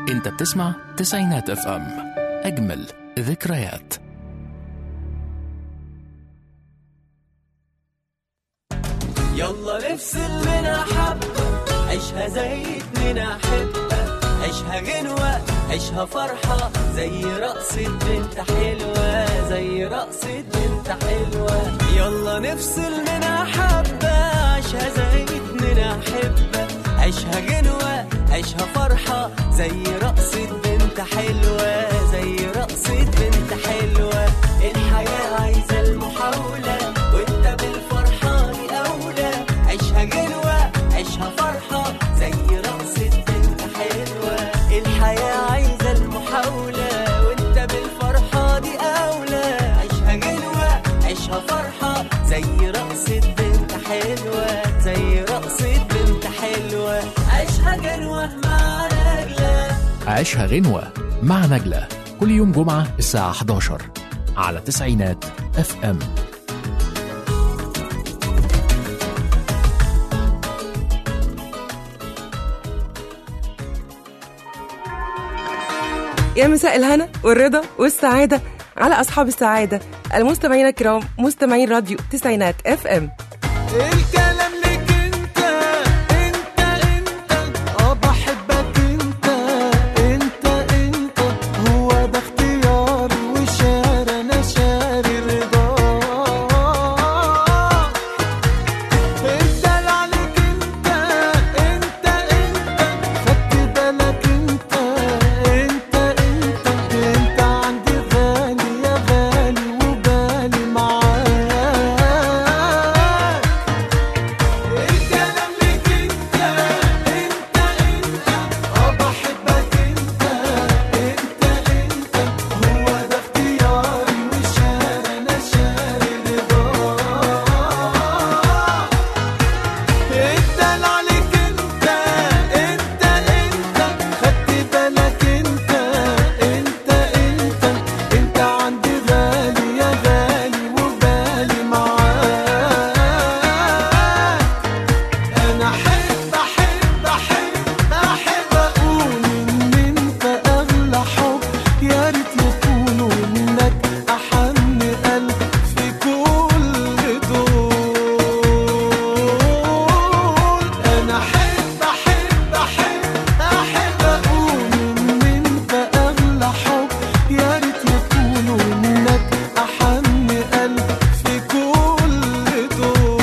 انت بتسمع تسعينات اف ام اجمل ذكريات يلا نفصل منها حبة عيشها زي اتنين أحبة عيشها غنوة عيشها فرحة زي رقصة بنت حلوة زي رقصة بنت حلوة يلا نفصل منها حبة عيشها زي اتنين أحبة عيشها غنوة عيشها فرحة زي رقصة بنت حلوة زي رقصة بنت حلوة الحياة عايزة المحاولة وانت بالفرحة أولى عيشها غنوة عيشها فرحة زي رقصة بنت حلوة الحياة عايزة المحاولة وانت بالفرحة دي أولى عيشها غنوة عيشها فرحة زي رقصة بنت حلوة زي رقصة بنت حلوة عيشها غنوة مع نجلة عيشها غنوة مع نجلة كل يوم جمعة الساعة 11 على تسعينات اف ام يا مساء الهنا والرضا والسعادة على أصحاب السعادة المستمعين الكرام مستمعين راديو تسعينات اف ام الكلام لك انت انت انت اه بحبك انت انت انت هو ده اختياري وشار انا شاري رضاك الدلع عليك انت انت انت خدت بالك انت انت انت انت عندي غالي يا غالي وبالي معاك الكلام ليك انت انت انت اه بحبك انت انت انت هو ده اختياري وشار انا شاري رضاك الدلع عليك انت انت انت خدت بالك انت انت انت انت عندي غالي يا غالي وبالي معاك انا احب احب احب احب اقول ان انت اغلى حب يا ريت يكون منك احن قلب في كل دول انا احب احب احب احب اقول ان انت اغلى حب يا ريت يكون منك احن قلب في كل دول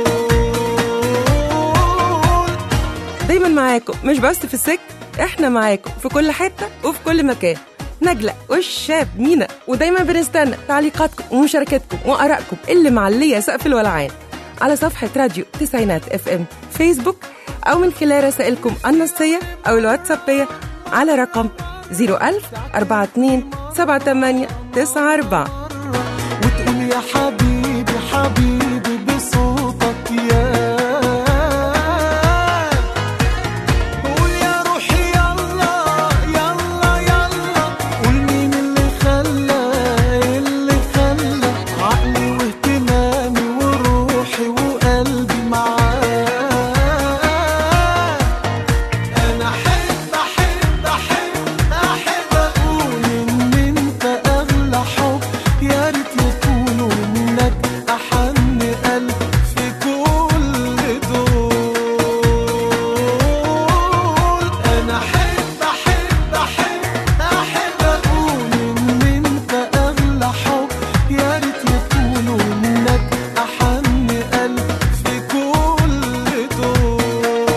دايما معاكم مش بس في السك احنا معاكم في كل حتة وفي كل مكان نجلة والشاب مينا ودايما بنستنى تعليقاتكم ومشاركتكم وآرائكم اللي معلية سقف الولعان على صفحة راديو تسعينات اف ام فيسبوك أو من خلال رسائلكم النصية أو الواتسابية على رقم 01000 42 78 94 وتقول يا حبيبي حبيبي بصوتك يا قول يا روحي يلا يلا يلا قول مين اللي خلى اللي خلى عقلي واهتمامي وروحي وقلبي معاك انا احب احب احب احب اقول ان انت اغلى حب يا ريت يكونوا منك احن قلب في كل دول انا احب احب احب احب اقول ان انت اغلى حب يا ريت يكونوا منك احن قلب في كل دول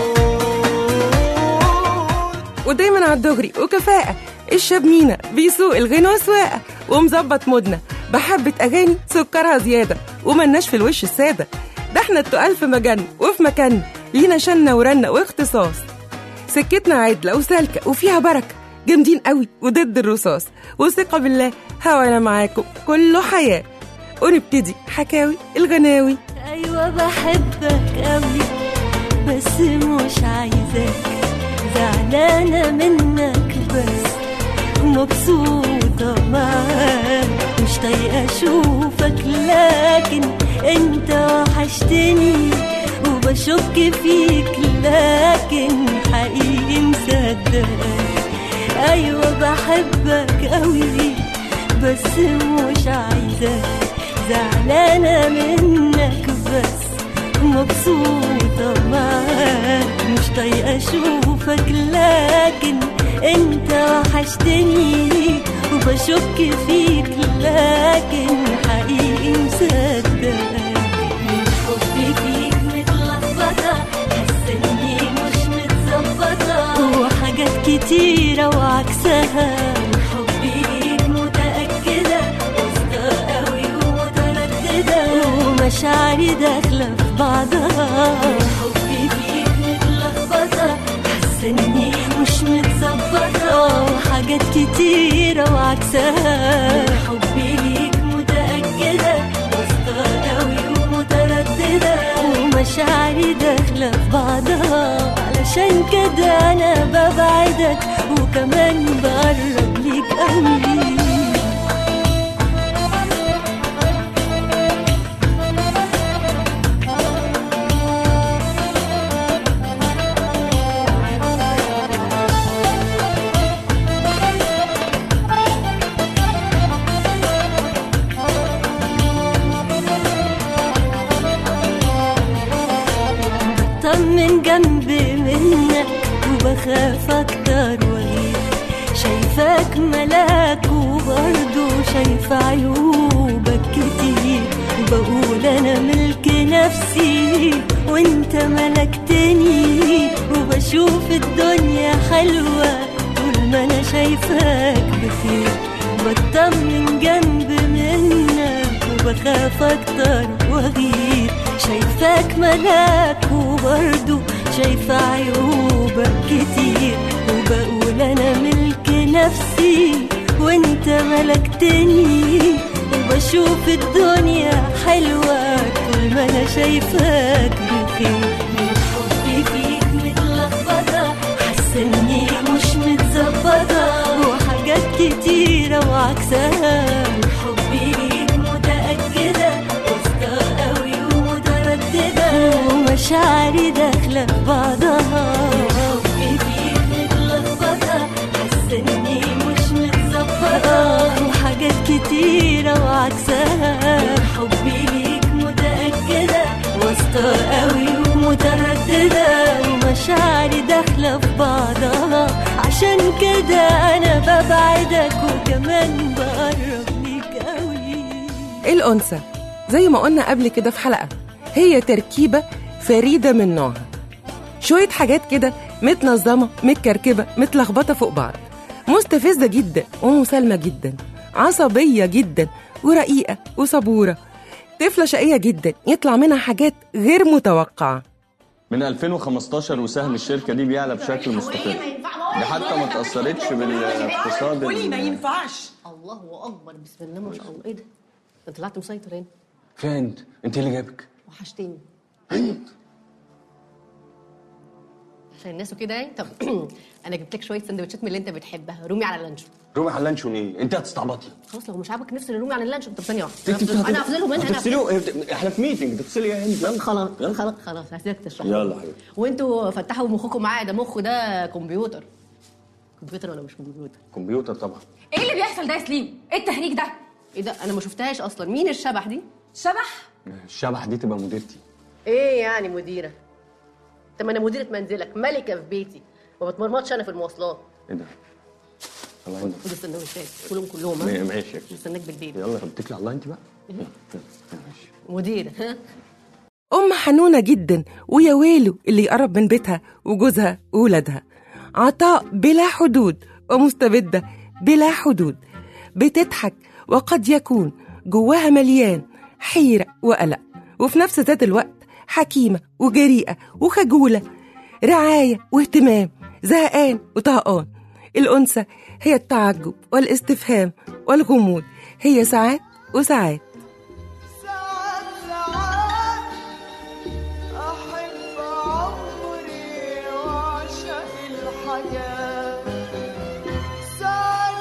ودايما على الدغري وكفاءة الشاب مينا بيسوق الغنوة سواقة ومظبط مودنا بحبة أغاني سكرها زيادة وملناش في الوش السادة ده احنا التقال في مجالنا وفي مكاننا لينا شنة ورنة واختصاص سكتنا عدلة وسالكة وفيها بركة جامدين قوي وضد الرصاص وثقة بالله هوانا معاكم كله حياة ونبتدي حكاوي الغناوي ايوه بحبك قوي بس مش عايزاك زعلانه منك بس مبسوطه معاك مش طايقه اشوفك لكن انت وحشتني وبشك فيك لكن حقيقي مصدقك بحبك قوي بس مش عايزاك زعلانة منك بس مبسوطة معاك مش طايقة أشوفك لكن انت وحشتني وبشك فيك لكن حقيقي مصدقك من حبي فيك متلخبطة حاسة اني مش متظبطة وحاجات كتيرة وعكسها من حبي ليك متأكدة واثقة قوي ومترددة ومشاعري داخلة في بعضها من حبي فيك متلخبطة حاسة اني مش متظبطة وحاجات كتيرة وعكسها من حبي ليك متأكدة واثقة قوي ومترددة ومشاعري داخلة في بعضها علشان كده أنا ببعدك وكمان بقرب ليك قوي طمن جنبي منك وبخاف اكتر واغير شايفاك ملاك وبرضه شايفة عيوبك كتير وبقول انا ملك نفسي وانت ملكتني وبشوف الدنيا حلوة طول ما انا شايفاك بخير بطمن جنب منك وبخاف اكتر واغير شايفاك ملاك وبرضه شايفة عيوبك كتير وبقول انا ملك نفسي وانت ملكتني وبشوف الدنيا حلوة طول ما انا شايفاك بخير من حبي فيك متلخبطة حاسة اني مش متظبطة وحاجات كتيرة وعكسها من حبي ليك متأكدة واثقة قوي ومترددة ومشاعري داخلة في بعضها حبي فيك متلخبطة حاسة اني مش متظبطة وحاجات كتيرة وعكسها حبي ليك متأكدة واثقة قوي ومترددة ومشاعري داخلة في بعضها عشان كده أنا ببعدك وكمان بقرب ليك قوي الأنثى زي ما قلنا قبل كده في حلقة هي تركيبة فريدة من نوعها شوية حاجات كده متنظمة متكركبة متلخبطة فوق بعض مستفزة جدا ومسالمة جدا عصبية جدا ورقيقة وصبورة طفلة شقية جدا يطلع منها حاجات غير متوقعة من 2015 وسهم الشركة دي بيعلى بشكل مستقر دي حتى ما تأثرتش بالاقتصاد قولي ما ال- ينفعش الله اكبر بسم الله ما شاء الله ايه ده انت طلعت مسيطر هنا فين انت؟ انت اللي جابك وحشتني عشان الناس وكده يعني طب انا جبت لك شويه سندوتشات من اللي انت بتحبها رومي على اللانشو رومي على اللانشون ايه؟ انت هتستعبطي خلاص لو مش عاجبك نفس رومي على اللانشو طب ثانيه واحده انت انا هفصل- انا هفصلهم هنا انا هتفصلوا إيه؟ احنا في ميتنج تفصلي ايه انت يلا خلاص يلا. خلاص خلاص هسيبك تشرح يلا حبيبي وانتوا فتحوا مخكم معايا ده مخ ده كمبيوتر كمبيوتر ولا مش كمبيوتر كمبيوتر طبعا ايه اللي بيحصل ده يا سليم؟ ايه التهريج ده؟ ايه ده انا ما شفتهاش اصلا مين الشبح دي شبح؟ الشبح دي تبقى مديرتي ايه يعني مديره طب ما انا مديره منزلك ملكه في بيتي ما بتمرمطش انا في المواصلات ايه ده؟ الله ينور خد السندوتشات كلهم كلهم ما- ها ماشي يا كده. مستناك بالليل يلا طب اتكلي على الله انت بقى يلا. يلا. ماشي مديره ها أم حنونة جدا ويا ويله اللي يقرب من بيتها وجوزها وولادها عطاء بلا حدود ومستبدة بلا حدود بتضحك وقد يكون جواها مليان حيرة وقلق وفي نفس ذات الوقت حكيمة وجريئة وخجولة رعاية واهتمام زهقان وطهقان الأنثى هي التعجب والاستفهام والغموض هي ساعات وساعات ساعات ساعات أحب عمري وأعشق الحياة ساعات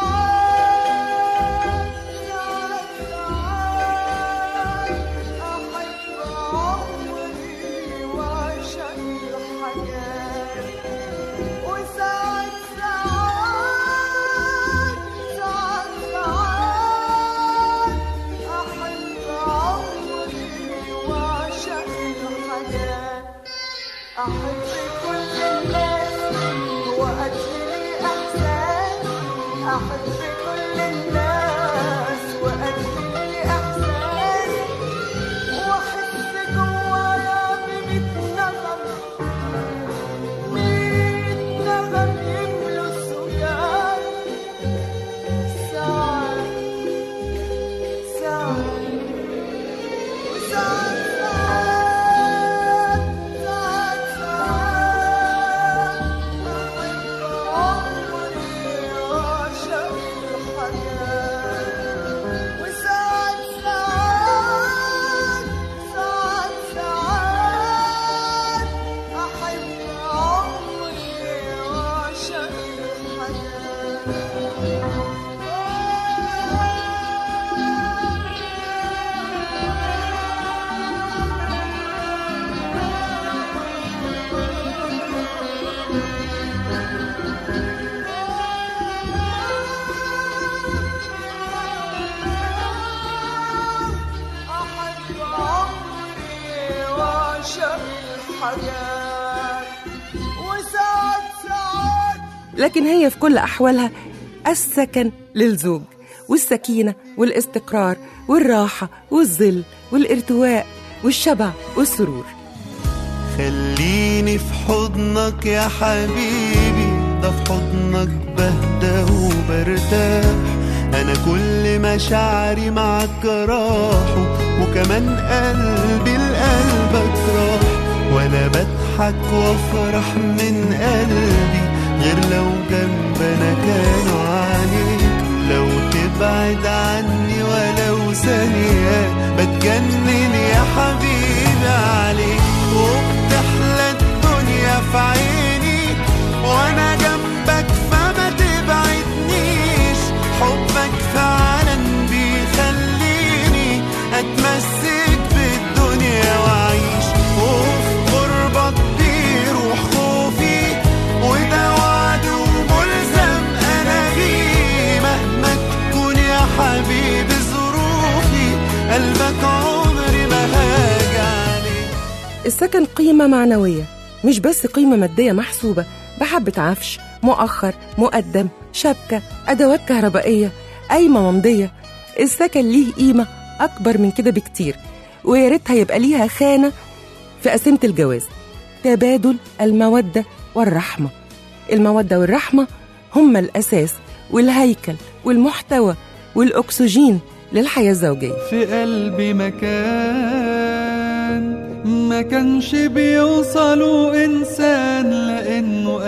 ساعات ساعات ساعات أحب عمري وأعشق الحياة وساعات ساعات كل الناس وأجلي إحساس أحب كل الناس وأجلي إحساس وأحس جوايا بميت نغم ميت نغم يملوا السجاد ساعات ساعات ساعات ساعات ساعات أحب عمري وأعشق الحياة وساعات ساعات ساعات ساعات أحب عمري وأعشق أحب عمري وأعشق الحياة وساعات ساعات لكن هي في كل أحوالها السكن للزوج والسكينة والاستقرار والراحة والظل والارتواء والشبع والسرور خليني في حضنك يا حبيبي ده في حضنك بهدى وبرتاح انا كل مشاعري معك راحوا وكمان قلبي لقلبك راح وانا بضحك وافرح من قلبي غير لو جنبنا كانوا عليك لو تبعد عني ولو ثانية بتجنن يا حبيبي عليك وبتحلى الدنيا في عيني وانا جنبك فما تبعدنيش حبك فعلا بيخليني اتمسك بالدنيا واعيش وفي قربك بيروح خوفي وده وعد وملزم انا بيه مهما تكون يا حبيبي ظروفي قلبك عمري ما هاجي عليه السكن قيمة معنوية مش بس قيمة مادية محسوبة بحبة عفش مؤخر مقدم شبكة أدوات كهربائية قايمة ممضية السكن ليه قيمة أكبر من كده بكتير ويا ريتها يبقى ليها خانة في قسيمة الجواز تبادل المودة والرحمة المودة والرحمة هما الأساس والهيكل والمحتوى والأكسجين للحياة الزوجية في قلبي مكان ما كانش بيوصلوا إنسان لأنه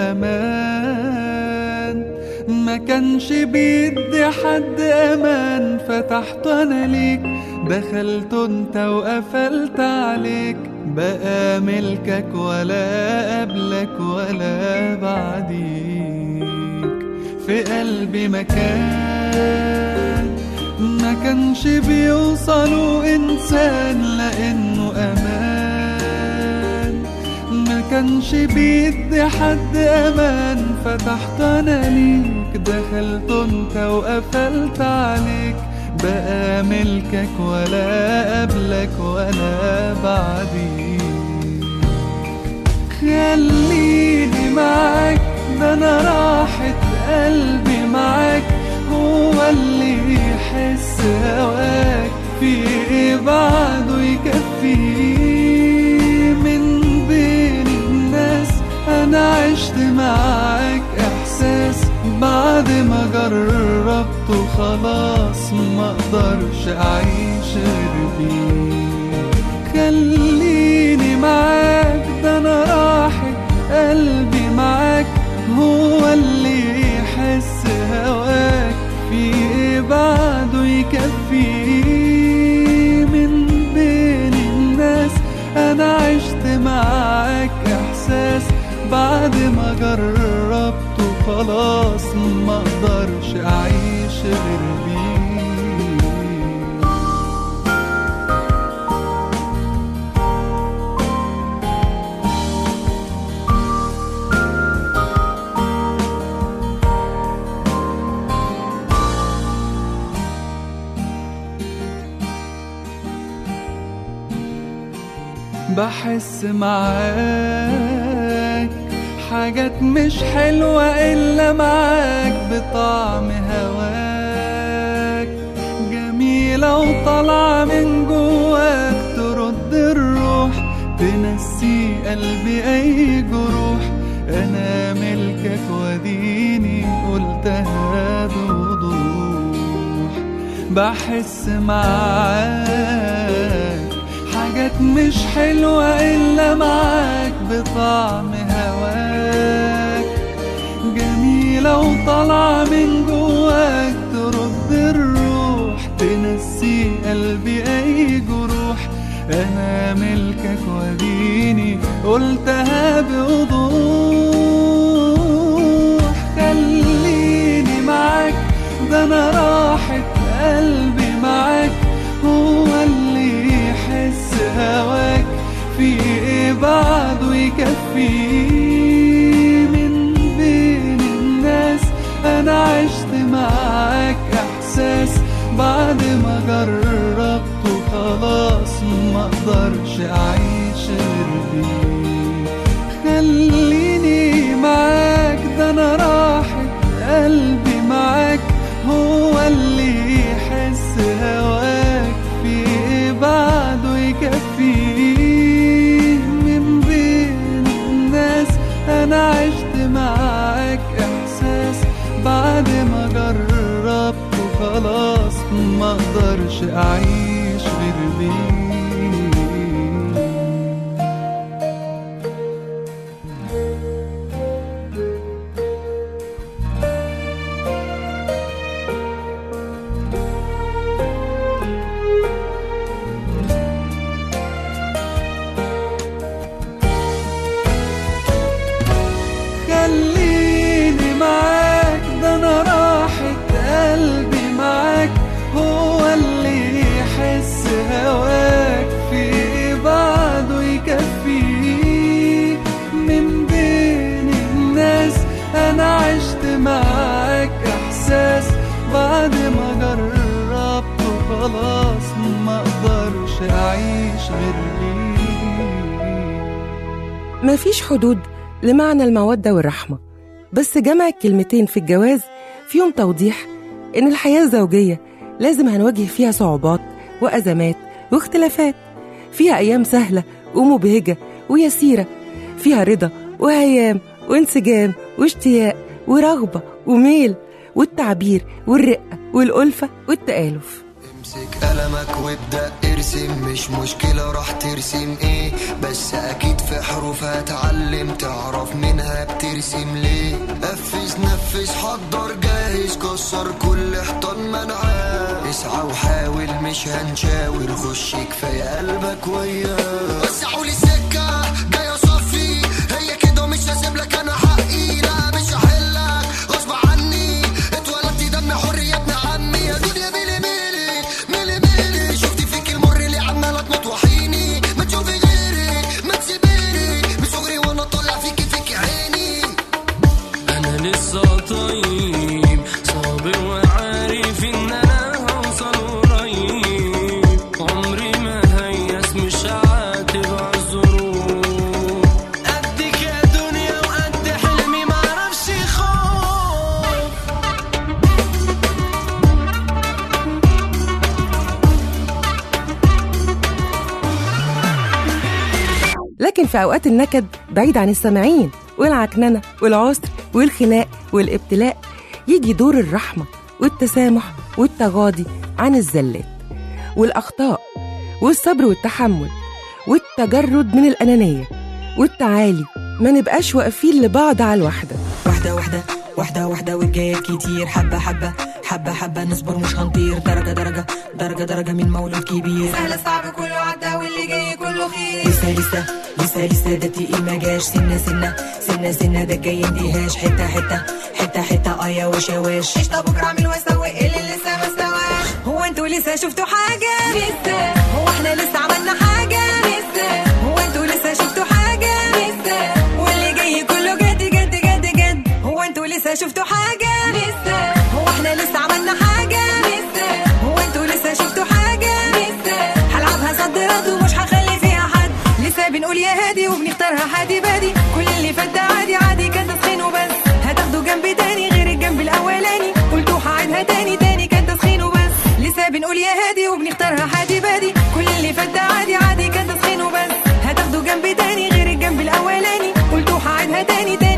أمان ما كانش بيدي حد أمان فتحت أنا ليك دخلت انت وقفلت عليك بقى ملكك ولا قبلك ولا بعديك في قلبي مكان ما كانش بيوصلوا إنسان لأنه أمان ما كانش بيدي حد أمان فتحت أنا ليك دخلت انت وقفلت عليك بقى ملكك ولا قبلك ولا بعديك خليني معاك ده انا راحة قلبي معاك هو اللي يحس هواك في ايه بعده يكفيه من بين الناس انا عشت معاك احساس بعد ما جربته خلاص ما اقدرش اعيش غير بيه خليني معاك ده انا راحة قلبي معاك هو اللي يحس هواك في ايه بعده يكفيه من بين الناس انا عشت معاك احساس بعد ما جربته خلاص ما اقدرش اعيش غير بيه بحس معاك حاجات مش حلوة إلا معاك بطعم هواك جميلة وطالعة من جواك ترد الروح تنسي قلبي أي جروح أنا ملكك وديني قلتها بوضوح بحس معاك حاجات مش حلوة إلا معاك بطعم هواك جميلة وطالعة من جواك ترد الروح تنسي قلبي أي جروح أنا ملكك وديني قلتها بوضوح خليني معاك ده أنا راحة قلبي معاك هو اللي يحس هواك في إيه بعده يكفيه من بين الناس أنا عشت معاك إحساس بعد ما جربته خلاص ما اقدرش اعيش غير بيه خليني معاك ده انا راحة قلبي معاك هو اللي يحس هواك في إيه بعده يكفيه من بين الناس انا عشت معاك احساس بعد ما جربته خلاص ما اقدرش اعيش غير بيه خليني معاك ده انا راحة قلبي معاك هو اللي يحس هواك في بعده يكفيه من بين الناس انا عشت معاك احساس بعد ما جربته خلاص ما اقدرش اعيش غير بيه مفيش حدود لمعنى المودة والرحمة بس جمع الكلمتين في الجواز فيهم توضيح إن الحياة الزوجية لازم هنواجه فيها صعوبات وأزمات واختلافات فيها أيام سهلة ومبهجة ويسيرة فيها رضا وهيام وانسجام واشتياق ورغبة وميل والتعبير والرقة والألفة والتآلف امسك قلمك وابدأ ارسم مش مشكلة راح ترسم ايه بس اكيد في حروف هتعلم تعرف منها بترسم ليه قفز نفذ حضر جاهز كسر كل حيطان منعاه اسعى وحاول مش هنشاور خش كفاية قلبك وياه وسعوا لي السكة جاي اصفي هي كده مش هسيب لك انا حقي لا مش هحلك غصب عني اتولدت دم حر يا ابن عمي يا دنيا ميلي ميلي ميلي ميلي شفتي فيك المر اللي عمالة تمطوحيني ما تشوفي غيري ما تسيبيني من صغري وانا طالع فيكي فيكي عيني انا لسه طيب صابر وعارف ان انا هوصل قريب عمري ما هيأس مش هعاتب عالظروف قدك يا دنيا وقد حلمي معرفش خوف لكن في أوقات النكد بعيد عن السامعين والعكننة والعسر والخناق والابتلاء يجي دور الرحمة والتسامح والتغاضي عن الزلات والأخطاء والصبر والتحمل والتجرد من الأنانية والتعالي ما نبقاش واقفين لبعض على الوحدة واحدة واحدة واحدة واحدة والجايات كتير حبة حبة حبة حبة نصبر مش هنطير درجة درجة درجة درجة من مولود كبير سهل صعب كله عدى واللي جاي كله خير لسه لسه لسه لسه ده تقيل ما جاش سنة سنة سنة سنة ده الجاي اندهاش حتة حتة حتة حتة ايا وشواش قشطة بكرة اعمل واسوي اللي لسه ما استواش هو انتوا لسه شفتوا حاجة لسه هو احنا لسه عملنا حاجة لسه هو انتوا لسه شفتوا حاجة لسه واللي جاي كله جد جد جد جد هو انتوا لسه شفتوا حاجة لسه هو احنا لسه عملنا حاجة لسه هو انتوا لسه شفتوا حاجة لسه هلعبها صد رد ومش هخلي فيها حد لسه بنقول يا هادي وبنختارها حادي بادي كل اللي فات ده عادي عادي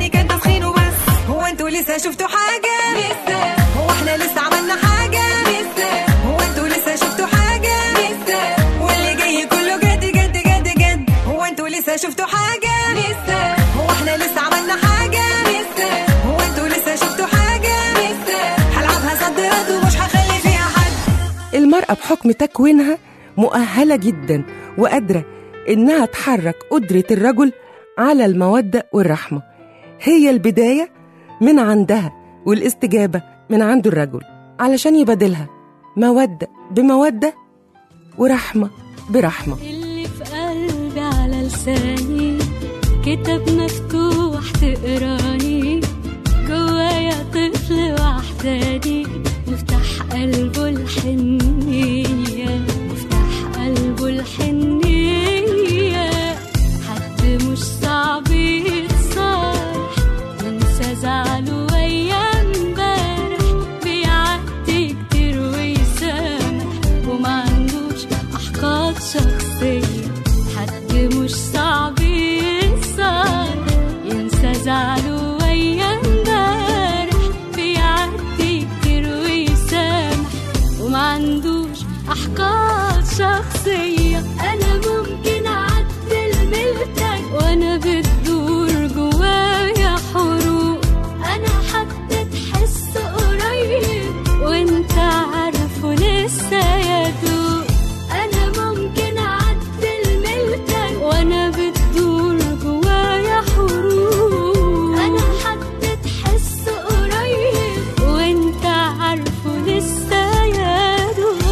يعني كان تسخين وبس هو انتوا لسه شفتوا حاجة لسه هو احنا لسه عملنا حاجة لسه هو انتوا لسه شفتوا حاجة لسه واللي جاي كله جد جد جد جد هو انتوا لسه شفتوا حاجة لسه هو احنا لسه عملنا حاجة لسه هو انتوا لسه شفتوا حاجة لسه هلعبها صد رد ومش هخلي فيها حد المرأة بحكم تكوينها مؤهلة جدا وقادرة إنها تحرك قدرة الرجل على المودة والرحمة هي البداية من عندها والاستجابة من عند الرجل علشان يبادلها مودة بمودة ورحمة برحمة اللي في قلبي على لساني كتاب مفتوح تقراني جوايا طفل وحداني مفتاح قلبه الحنية مفتاح قلبه الحنية حد مش صعب يتصالح وانسى زعله ويا امبارح بيعدي كتير ويسامح وما عندوش احقاد شخصية حد مش صعب يتصالح ينسى زعله ويا امبارح بيعدي كتير ويسامح وما عندوش احقاد شخصية انا ممكن اعدل ملتك وانا بتدور جوايا حروب انا حد تحس قريب وانت عارفه لسه يدوب انا ممكن اعدل ملتك وانا بتدور جوايا حروب انا حد تحس قريب وانت عارفه لسه يدوب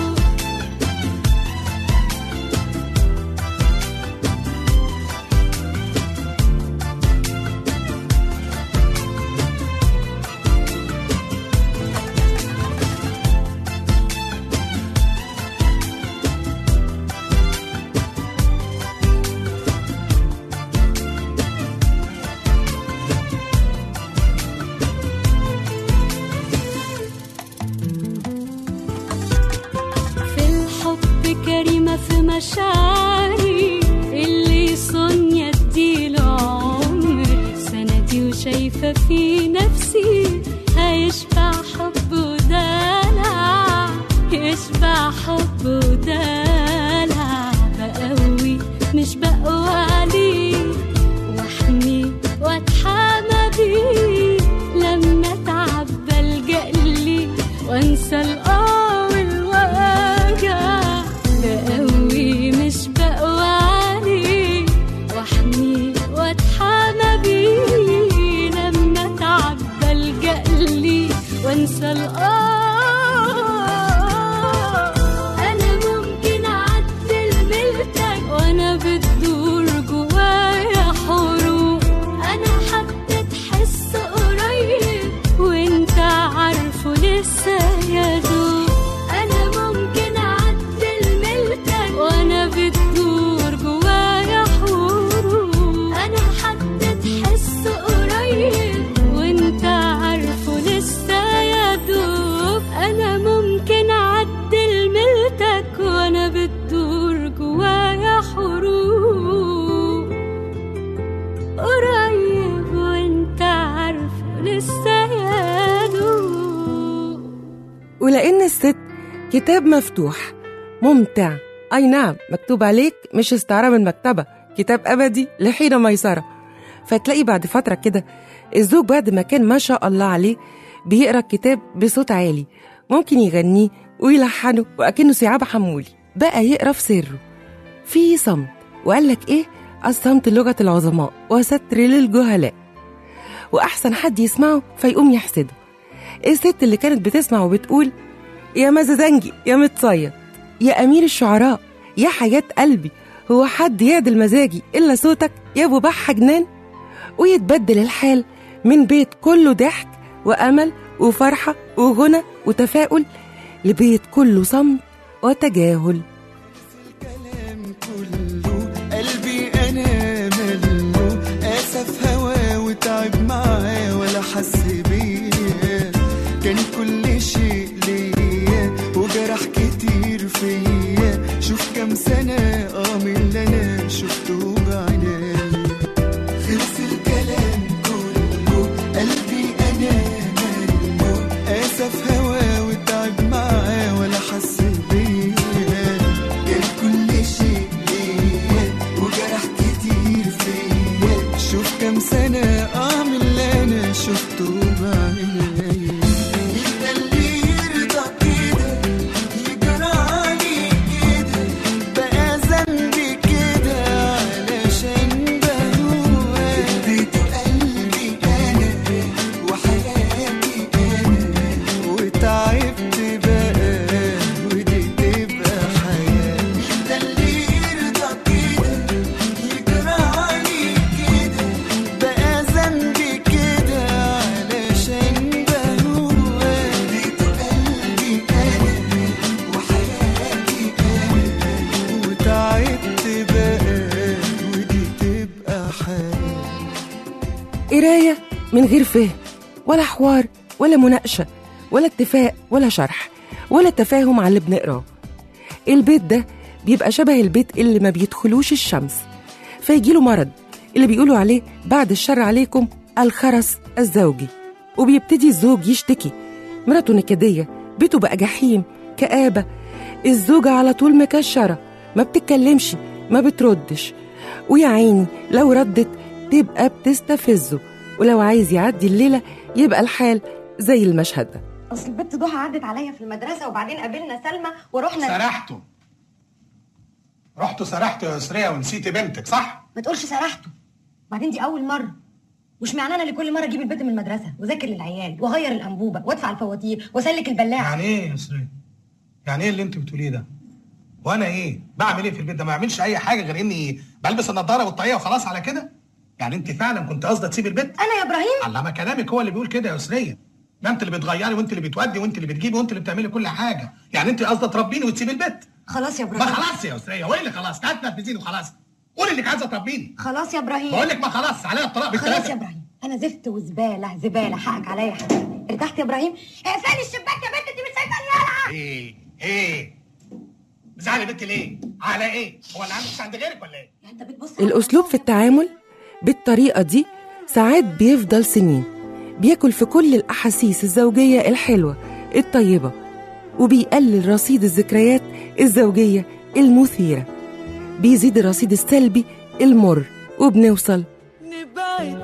في الحب كريمة في مشاعري اللي صن يديله عمري سندي وشايفة في نفسي هيشبع حب ودلع يشبع حب ودلع بقوي مش بقوى عليه واحمي واتحامى بيه لما اتعب بلجأ لي وانسى القاع والوجع بقوي مش بقوى عليه واحمي واتحامى بيه لما اتعب بلجأ لي وانسى القاع انا ممكن اعدل ملتك وانا بتدور جوايا حروب انا حد تحس قريب وانت عارفه لسه يدوب انا ممكن اعدل ملتك وانا بتدور جوايا حروب انا حد تحس قريب وانت عارفه لسه يدوب انا ممكن اعدل ملتك وانا بتدور جوايا حروب قريب وانت عارفه لسه يدوب ولأن الست كتاب مفتوح ممتع أي نعم مكتوب عليك مش استعارة من مكتبة كتاب أبدي لحين ميسرة فتلاقي بعد فترة كده الزوج بعد ما كان ما شاء الله عليه بيقرأ الكتاب بصوت عالي ممكن يغنيه ويلحنه وأكنه سعابة حمولي بقى يقرأ في سره في صمت وقال لك إيه الصمت لغة العظماء وستر للجهلاء وأحسن حد يسمعه فيقوم يحسده الست اللي كانت بتسمع وبتقول يا مزازنجي يا متصيد يا أمير الشعراء يا حياة قلبي هو حد يعدل مزاجي إلا صوتك يا أبو بحة جنان ويتبدل الحال من بيت كله ضحك وأمل وفرحة وغنى وتفاؤل لبيت كله صمت وتجاهل قلبي انا ملو اسف هوا وتعب معاه ولا حس بيا كان كل شيء ليا وجرح كتير فيا شوف كام سنة اه من اللي انا شفته بعيني خلص الكلام كله من غير فهم ولا حوار ولا مناقشة ولا اتفاق ولا شرح ولا تفاهم على اللي بنقراه البيت ده بيبقى شبه البيت اللي ما بيدخلوش الشمس فيجيله مرض اللي بيقولوا عليه بعد الشر عليكم الخرس الزوجي وبيبتدي الزوج يشتكي مراته نكدية بيته بقى جحيم كآبة الزوجة على طول مكشرة ما بتتكلمش ما بتردش ويا عيني لو ردت تبقى بتستفزه ولو عايز يعدي الليلة يبقى الحال زي المشهد ده اصل البت ضحى عدت عليا في المدرسه وبعدين قابلنا سلمى ورحنا سرحته رحتوا سرحتوا يا يسرية ونسيتي بنتك صح؟ ما تقولش سرحته بعدين دي اول مره وش معنى انا اللي كل مره اجيب البت من المدرسه واذاكر للعيال واغير الانبوبه وادفع الفواتير واسلك البلاعه يعني ايه يا يسرية؟ يعني ايه اللي انت بتقوليه ده؟ وانا ايه؟ بعمل ايه في البيت ده؟ ما بعملش اي حاجه غير اني بلبس النضاره والطاقيه وخلاص على كده؟ يعني انت فعلا كنت قاصده تسيب البيت؟ انا يا ابراهيم على كلامك هو اللي بيقول كده يا يسرية ده انت اللي بتغيري وانت اللي بتودي وانت اللي بتجيبي وانت اللي بتعملي كل حاجه يعني انت قاصده تربيني وتسيبي البيت خلاص يا ما ابراهيم خلاص يا يسرية وايه اللي خلاص؟ تعالي تنفذيني وخلاص قولي انك عايزه تربيني خلاص يا ابراهيم بقول لك ما خلاص عليا الطلاق خلاص بالثلاثه يا ابراهيم انا زفت وزباله زباله حقك عليا يا حبيبي ارتحت يا ابراهيم اقفلي الشباك يا بنت انت مش شايفاني العب ايه ايه مزعلي بنتي ليه؟ على ايه؟ هو اللي عندك مش عند غيرك ولا ايه؟ انت بتبص الأسلوب في التعامل بالطريقة دي ساعات بيفضل سنين بياكل في كل الأحاسيس الزوجية الحلوة الطيبة وبيقلل رصيد الذكريات الزوجية المثيرة بيزيد الرصيد السلبي المر وبنوصل نبعد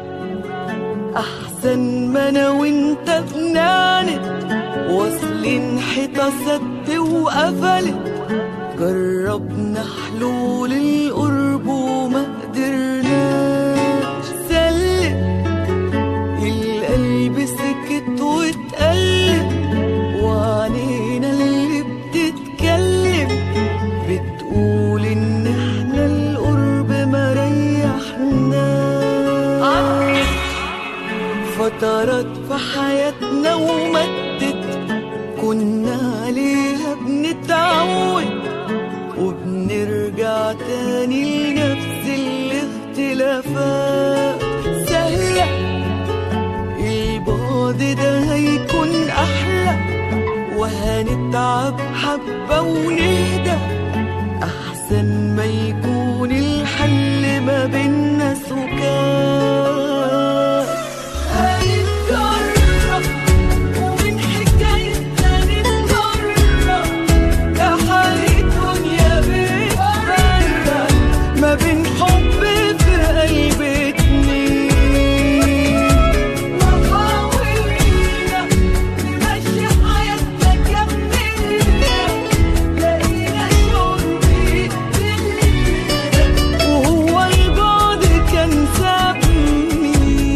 احسن ما انا وانت بنعند واصلين حيطه سد وقفلت جربنا حلول القرب وما قدرناش سلم القلب سكت واتقلب وعينينا اللي بتتكلم بتقول ان احنا القرب ما ريحناش فترات في حياتنا ومدت كنا عليها بنتعود وبنرجع تاني لنفس الاختلافات سهلة البعد ده هيكون أحلى وهنتعب حبة ونهدى أحسن ما يكون الحل ما بينا سكات هنتجرب ومن حكايتنا نتجرب ده حال الدنيا بتفرق ما بين حب في قلب اتنين وحاولنا نمشي حياتنا كملنا لقينا شربي وهو البعد كان سابني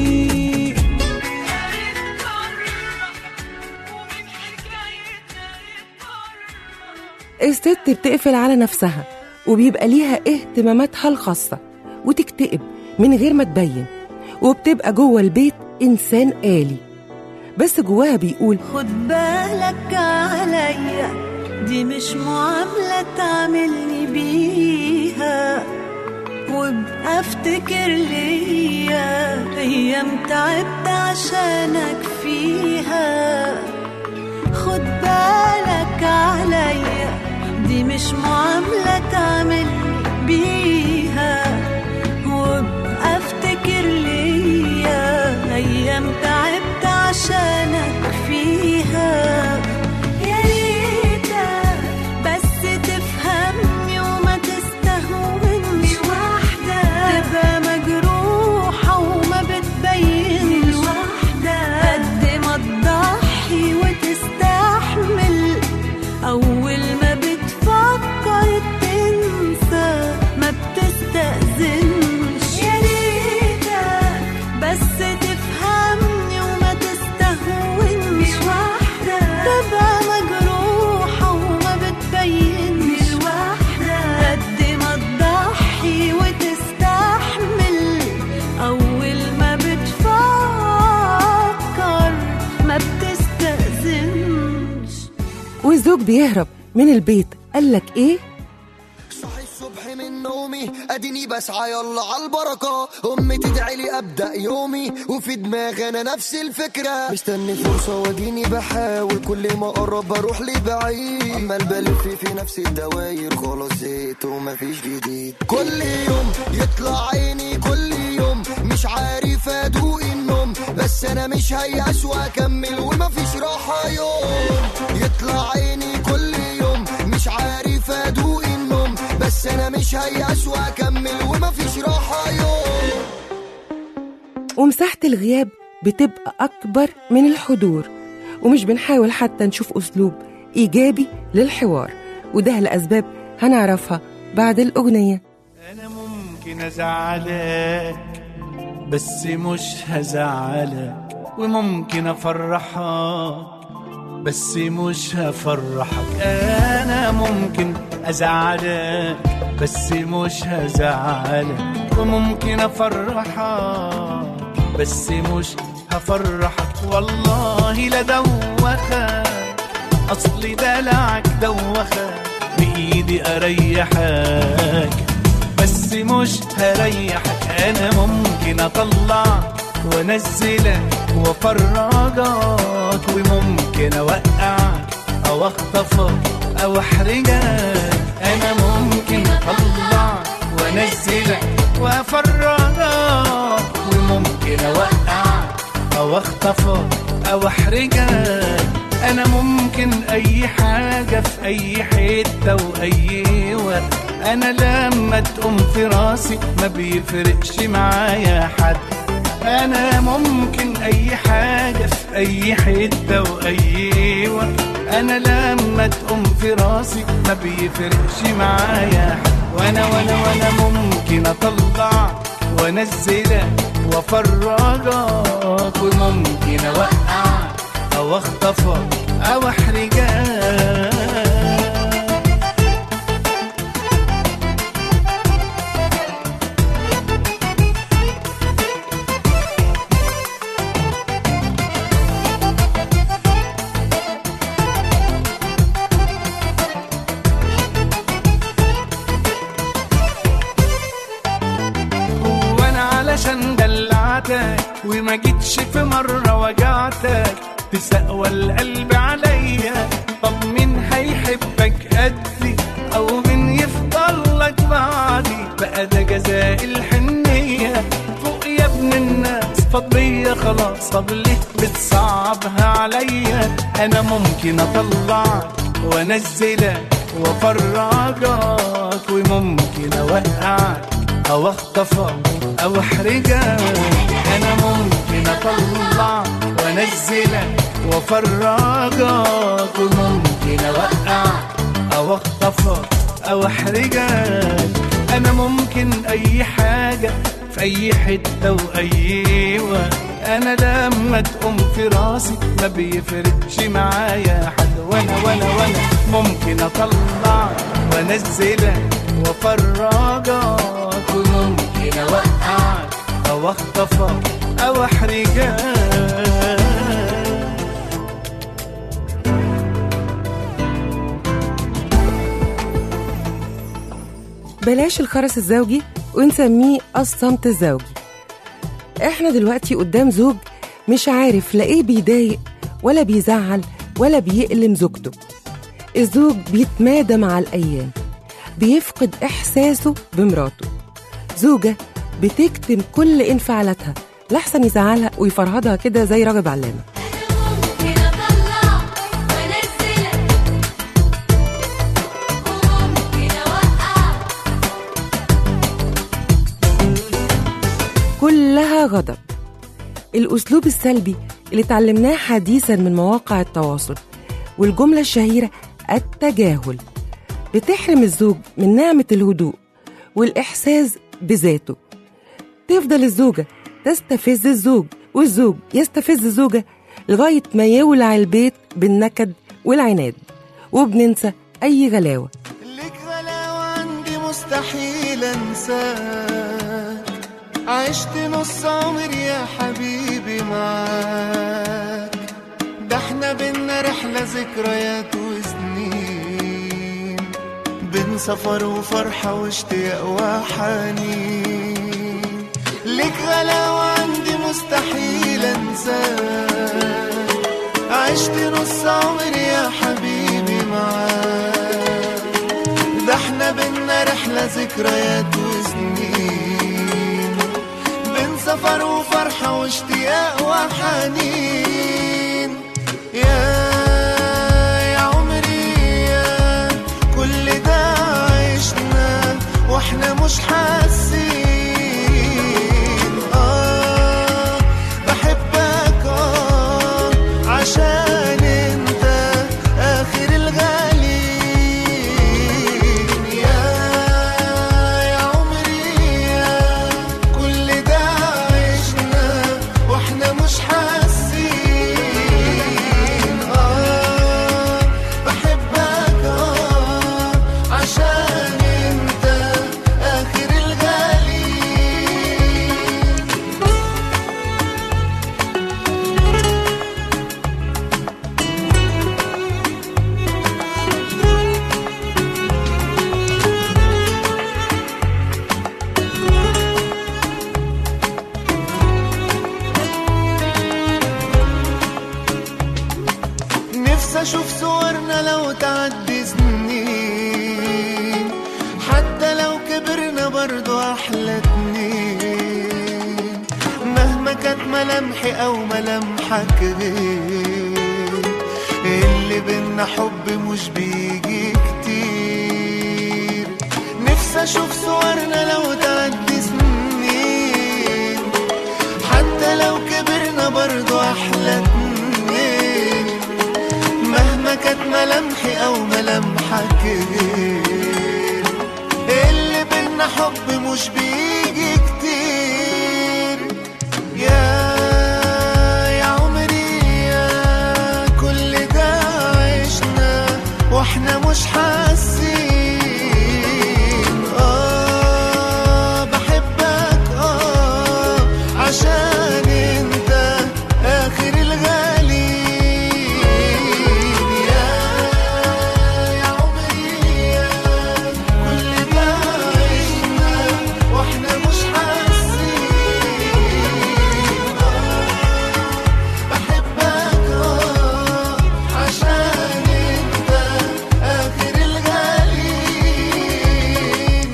الست بتقفل على نفسها وبيبقى ليها اهتماماتها الخاصة وتكتئب من غير ما تبين وبتبقى جوه البيت إنسان آلي بس جواها بيقول خد بالك عليا دي مش معاملة تعملني بيها وابقى افتكر ليا ايام تعبت عشانك فيها خد بالك عليا دي مش معاملة تعملني بيها وابقى افتكر ليا ايام تعبت عشانك فيها يا ريتك بس تفهمني وما تستهونش واحدة تبقى مجروحة وما بتبينش واحدة قد ما تضحي وتستحمل أول ما بتفكر تنسى ما بتستأذنش يا ريتك بس تفهمني وما تستهونش واحدة تبقى مجروحة وما بتبينش واحدة قد ما تضحي وتستحمل أول ما بتفكر ما بتستأذنش والزوج بيهرب من البيت قالك إيه؟ صحي الصبح من نومي يومي اديني بسعى يلا عالبركة امي تدعي لي ابدا يومي وفي دماغي انا نفس الفكرة مستني فرصة واديني بحاول كل ما اقرب بروح لبعيد عمال بلف في نفس الدواير خلاص زهقت ومفيش جديد كل يوم يطلع عيني كل يوم مش عارف ادوق النوم بس انا مش هيأس واكمل ومفيش راحة يوم يطلع عيني كل يوم مش عارف ادوق النوم بس انا مش هيأس واكمل ومفيش راحة يوم ومساحة الغياب بتبقى أكبر من الحضور ومش بنحاول حتى نشوف أسلوب إيجابي للحوار وده لأسباب هنعرفها بعد الأغنية ممكن ازعلك بس مش هزعلك وممكن افرحك بس مش هفرحك انا ممكن ازعلك بس مش هزعلك وممكن افرحك بس مش هفرحك والله لا دوخك اصلي دلعك دوخك بايدي اريحك بس مش هريحك انا ممكن اطلعك وانزلك وافرجك وممكن اوقعك او اخطفك او احرجك انا ممكن اطلعك وانزلك وافرجك وممكن اوقعك او اخطفك او احرجك انا ممكن اي حاجة في اي حتة واي وقت انا لما تقوم في راسي ما بيفرقش معايا حد انا ممكن اي حاجة في اي حتة واي وقت انا لما تقوم في راسي ما بيفرقش معايا حد وانا وانا وانا ممكن اطلع وانزلك وافرجك وممكن اوقعك او اخطفك او احرجك وانا علشان دلعتك وما جيتش في مرة وجعتك تسقوى القلب عليا طب مين هيحبك قدي او مين يفضل لك بعدي بقى ده جزاء الحنية فوق يا ابن الناس فضية خلاص طب ليه بتصعبها عليا انا ممكن اطلعك وانزلك وافرجك وممكن اوقعك او اخطفك او احرجك انا ممكن اطلع وانزلك وافرجك وممكن اوقعك او اخطفك او احرجك انا ممكن اي حاجة في اي حتة واي وقت انا لما تقوم في راسي ما بيفرقش معايا حد وانا وانا وانا ممكن اطلع وانزلك وافرجك وممكن اوقعك او اخطفك او احرجك بلاش الخرس الزوجي ونسميه الصمت الزوجي احنا دلوقتي قدام زوج مش عارف لا ايه بيضايق ولا بيزعل ولا بيألم زوجته الزوج بيتمادى مع الأيام بيفقد إحساسه بمراته زوجة بتكتم كل انفعالاتها لحسن يزعلها ويفرهدها كده زي راغب علامة كلها غضب الأسلوب السلبي اللي اتعلمناه حديثا من مواقع التواصل والجملة الشهيرة التجاهل بتحرم الزوج من نعمة الهدوء والإحساس بذاته تفضل الزوجة تستفز الزوج والزوج يستفز الزوجة لغاية ما يولع البيت بالنكد والعناد وبننسى أي غلاوة عندي مستحيل انساك عشت نص عمري يا حبيبي معاك ده احنا بينا رحلة ذكريات وسنين بين بين سفر وفرحة واشتياق وحنين لك غلاوة عندي مستحيل انساك عشت نص عمري يا حبيبي معاك ده احنا بينا رحلة ذكريات وسنين بين سفر وفرحة واشتياق وحنين يا يا عمري يا كل ده عشنا واحنا مش حاسين اه بحبك اه عشان انت اخر الغالين يا يا عمري يا كل ده عشنا واحنا مش حاسين اه بحبك اه عشان انت اخر الغالين نفسي اشوف صورنا لو تعدي سنين حتى لو كبرنا برضو احلى اتنين مهما كانت ملامحي او ملامحك غير اللي بينا حب مش بيجي كتير نفسي اشوف صورنا لو تعدي سنين حتى لو كبرنا برضو احلى اتنين مهما كانت ملامحي او ملامحك غير اللي بينا حب مش بيجي كتير يا يا عمري يا كل ده عشنا واحنا مش حاسين اه بحبك اه عشان انت اخر الغالين يا يا عمري يا كل ده عشنا واحنا مش حاسين بحبك اه عشان انت اخر الغالين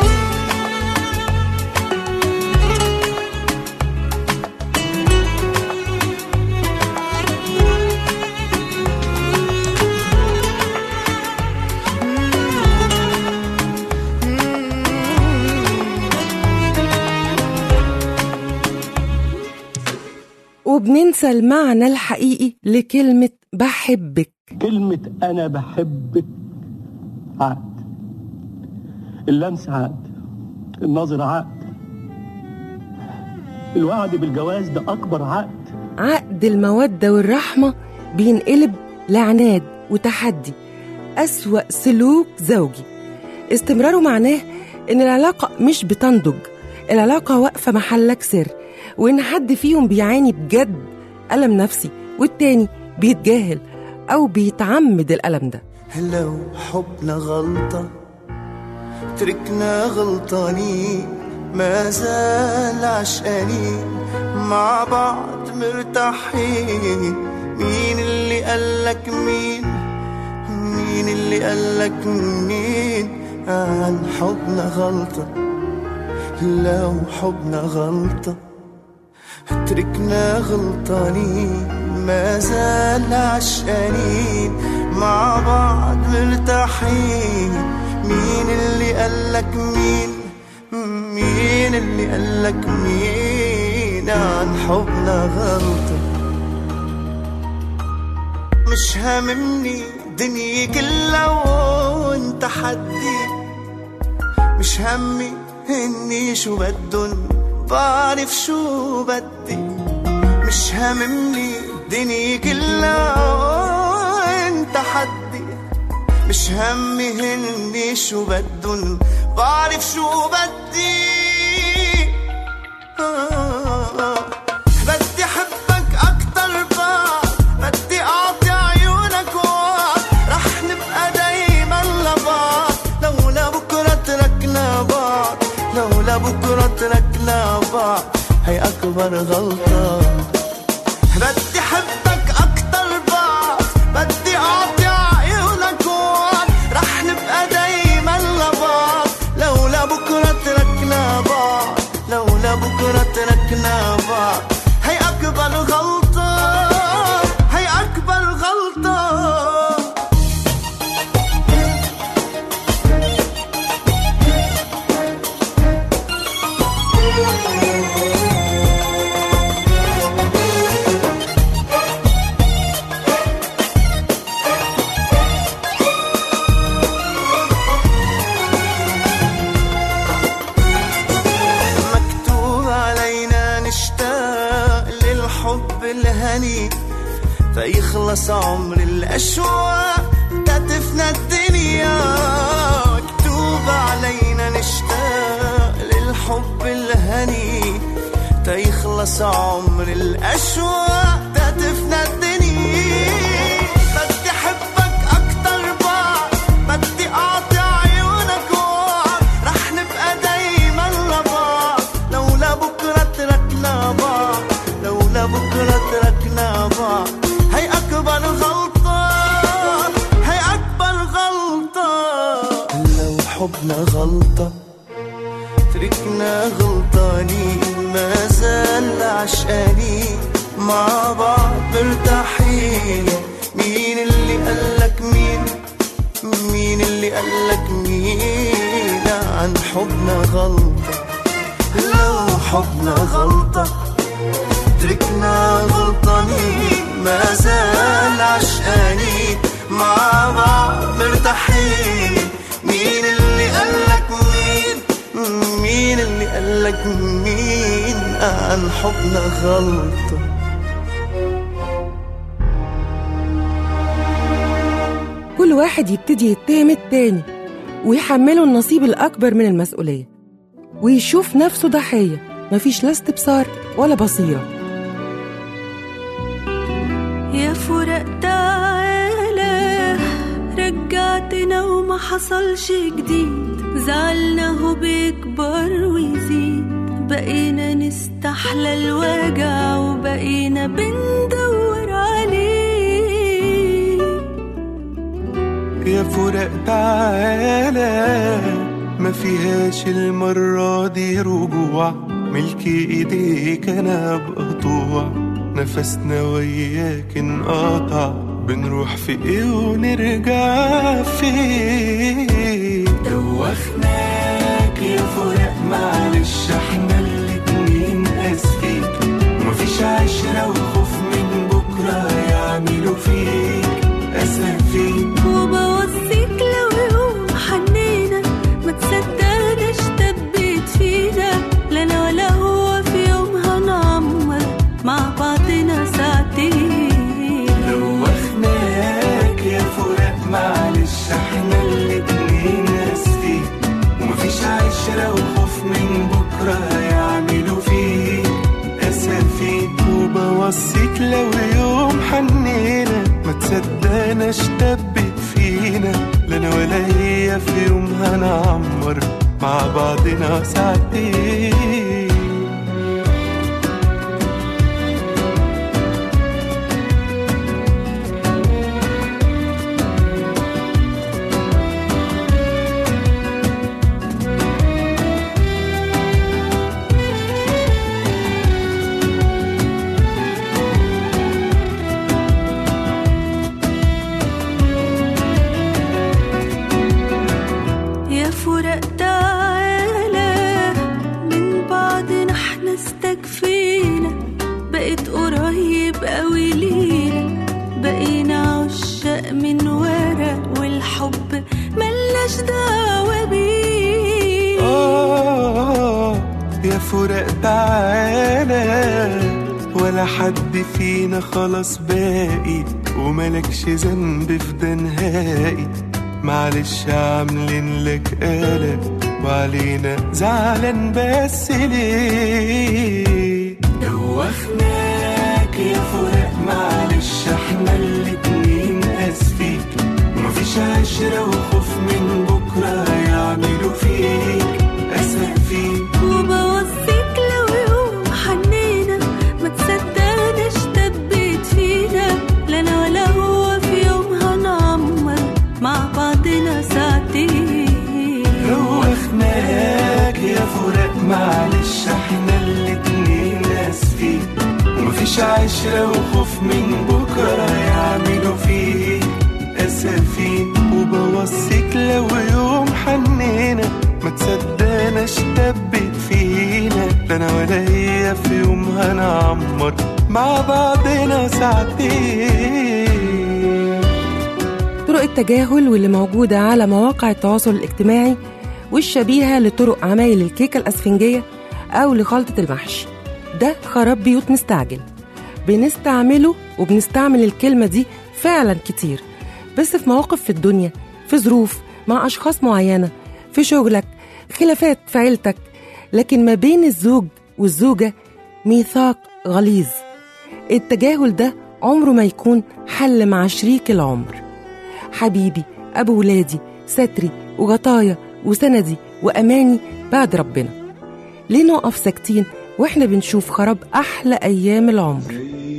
وبننسى المعنى الحقيقي لكلمة بحبك كلمة أنا بحبك عقد اللمس عقد النظر عقد الوعد بالجواز ده أكبر عقد عقد المودة والرحمة بينقلب لعناد وتحدي أسوأ سلوك زوجي استمراره معناه إن العلاقة مش بتنضج العلاقة واقفة محلك سر وإن حد فيهم بيعاني بجد ألم نفسي والتاني بيتجاهل أو بيتعمد الألم ده لو حبنا غلطة تركنا غلطانين ما زال عشقانين مع بعض مرتاحين مين اللي قالك مين مين اللي قالك مين عن حبنا غلطة لو حبنا غلطة تركنا غلطانين ما زال عشقانين مع بعض مرتاحين مين اللي قالك مين مين اللي قالك مين عن حبنا غلطة مش هاممني دنيا كلها وانت حدي مش همي اني شو بدن بعرف شو بدي مش هاممني دنيا كلها وانت حدي مش همي هني شو بدن بعرف شو بدي آه بدي احبك اكتر بعد بدي اعطي عيونك وعد رح نبقى دايما لبعض لولا للحب الهني فيخلص عمر الأشواق تتفنى الدنيا مكتوب علينا نشتاق للحب الهني تيخلص عمر الأشواق تتفنى الدنيا بدي أحبك أكتر بعد بدي أعطي عيونك وعد رح نبقى دايما لبعض لولا بكرة تركنا بعض لولا بكرة تركنا بعض هي أكبر غلطة هي أكبر غلطة لو حبنا غلطة تركنا غلطانين ما زال عشقانين مع بعض مرتاحين مين اللي قالك مين مين اللي قالك مين عن حبنا غلطة لو حبنا غلطة تركنا غلطانين ما زال عشقانين مع بعض مرتاحين مين اللي قالك مين مين اللي قالك مين عن حبنا غلطة كل واحد يبتدي يتهم التاني ويحمله النصيب الأكبر من المسؤولية ويشوف نفسه ضحية مفيش لا استبصار ولا بصيرة يا فرق تعالى رجعتنا وما حصلش جديد زعلنا هو بيكبر ويزيد بقينا نستحلى الوجع وبقينا بندور عليه يا فرق تعالى ما فيهاش المرة دي رجوع ملك ايديك انا بقطوع نفسنا وياك انقطع بنروح في ايه ونرجع فين دوخناك يا فرق معلش احنا الاتنين اسفين ومفيش عشرة وخوف من بكرة يعملوا فيك اسفين وبوصيك لو يوم حنينا ما تصدقناش دبيت فينا لا انا ولا هو في يوم هنعمر مع بعضنا ساعتين دوخناك يا فرق معلش احنا الاتنين اسفين ومفيش عشرة وخوف من بكرة يعملوا فيك اسفين وبوصيك لو يوم حنينا ما تصدقناش دبت فينا لا انا ولا هي في يوم هنعمر مع بعضنا ساعتين يا فرق تعالى من بعضنا احنا استكفينا بقيت قريب قوي لينا بقينا عشاق من ورا والحب ملناش دعوة بيه آه يا فرق تعالى ولا حد فينا خلاص باقي وملكش ذنب في ده نهائي معلش عاملين لك قلق وعلينا زعلان بس ليه دوخناك يا فرق معلش احنا الاتنين اسفين ومفيش عشرة وخوف من بكرة يعملوا فيك اسفين وبوصيك لو يوم حنينا ما تصدقناش دبيت فينا لا انا ولا هو في يوم هنعمر مع بعضنا ساعتين دوخناك يا فرق معلش احنا الاتنين اسفين ومفيش عشرة وخوف من بكرة يعملوا فيك اسفين وبوصيك لو يوم حنينا ما تصدقناش دبت فينا لا انا ولا هي في يوم هنعمر مع بعضنا ساعتين طرق التجاهل واللي موجودة على مواقع التواصل الاجتماعي والشبيهة لطرق عمايل الكيكة الأسفنجية أو لخلطة المحشي ده خراب بيوت مستعجل بنستعمله وبنستعمل الكلمة دي فعلا كتير بس في مواقف في الدنيا في ظروف مع أشخاص معينة في شغلك خلافات في عيلتك لكن ما بين الزوج والزوجة ميثاق غليظ التجاهل ده عمره ما يكون حل مع شريك العمر حبيبي أبو ولادي ستري وغطايا وسندي وأماني بعد ربنا ليه نقف ساكتين واحنا بنشوف خراب أحلى أيام العمر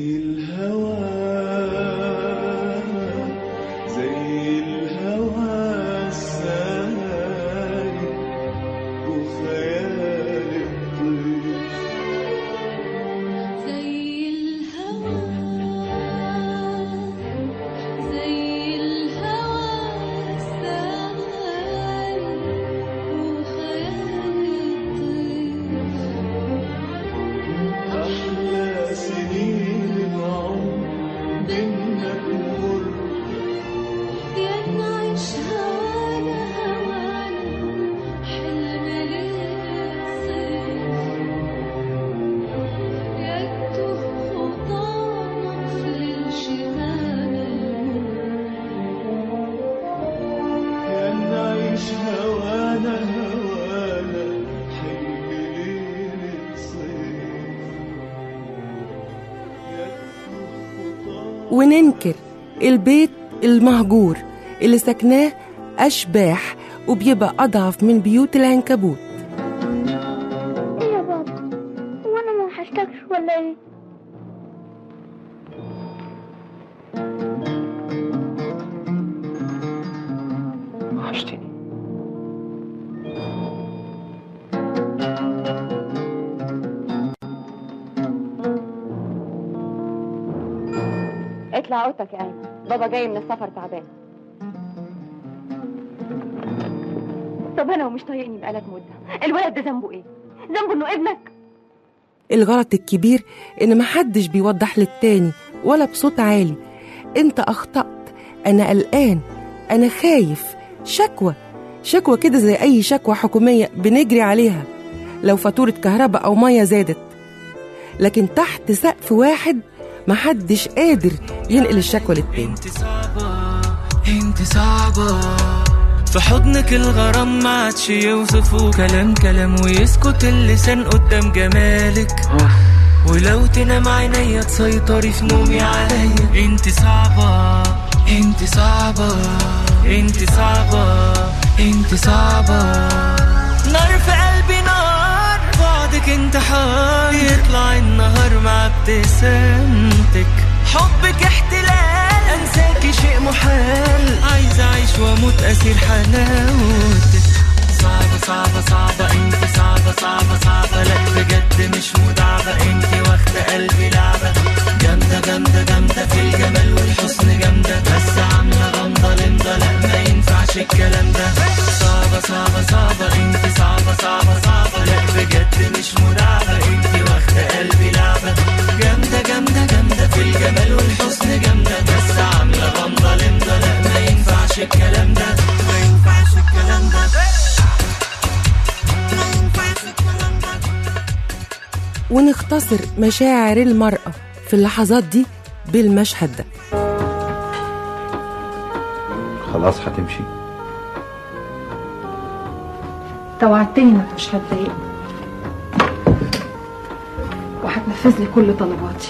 زي الهوى السايق وخيال الطير زي الهوى زي الهوى السايق وخيال أحلى سنين العمر بينا تمر يا نعيشها على هوانا حلم للصيف يكتب خطانا في الشتاء يا نعيش هوانا هوانا حلم ليلة صيف وننكر البيت المهجور اللي سكناه أشباح وبيبقى أضعف من بيوت العنكبوت ايه يا بابا هو انا ما وحشتكش ولا ايه وحشتني اطلع اوضتك يا ايمن بابا جاي من السفر تعبان طب انا ومش طايقني بقالك مده الولد ده ذنبه ايه ذنبه انه ابنك الغلط الكبير إن محدش بيوضح للتاني ولا بصوت عالي أنت أخطأت أنا قلقان أنا خايف شكوى شكوى كده زي أي شكوى حكومية بنجري عليها لو فاتورة كهرباء أو مية زادت لكن تحت سقف واحد محدش قادر ينقل الشكوى للتاني انت صعبة في حضنك الغرام ما عادش يوصفه كلام كلام ويسكت اللسان قدام جمالك ولو تنام عينيا تسيطري في نومي عليا انت صعبة انت صعبة انت صعبة انت صعبة نار في قلبي نار بعدك انتحار يطلع النهار مع ابتسامتك حبك احتلال انساكي شيء محال عايز اعيش واموت اسير حلاوتك صعبة صعبة صعبة انت صعبة صعبة صعبة لا بجد مش مدعبة انت واخدة قلبي لعبة جامدة جامدة جامدة في الجمال والحسن جامدة بس عاملة غمضة لمضة لا ما ينفعش الكلام ده صعبة صعبة صعبة انت صعبة صعبة صعبة لا بجد مش مدعبة انت واخدة قلبي لعبة جامدة جامدة جامدة في الجمال والحسن جامدة بس عاملة غمضة لمضة لا ما ينفعش الكلام ده ما ينفعش الكلام ده ونختصر مشاعر المرأة في اللحظات دي بالمشهد ده خلاص هتمشي توعدتني انك مش هتضايقني وهتنفذ لي كل طلباتي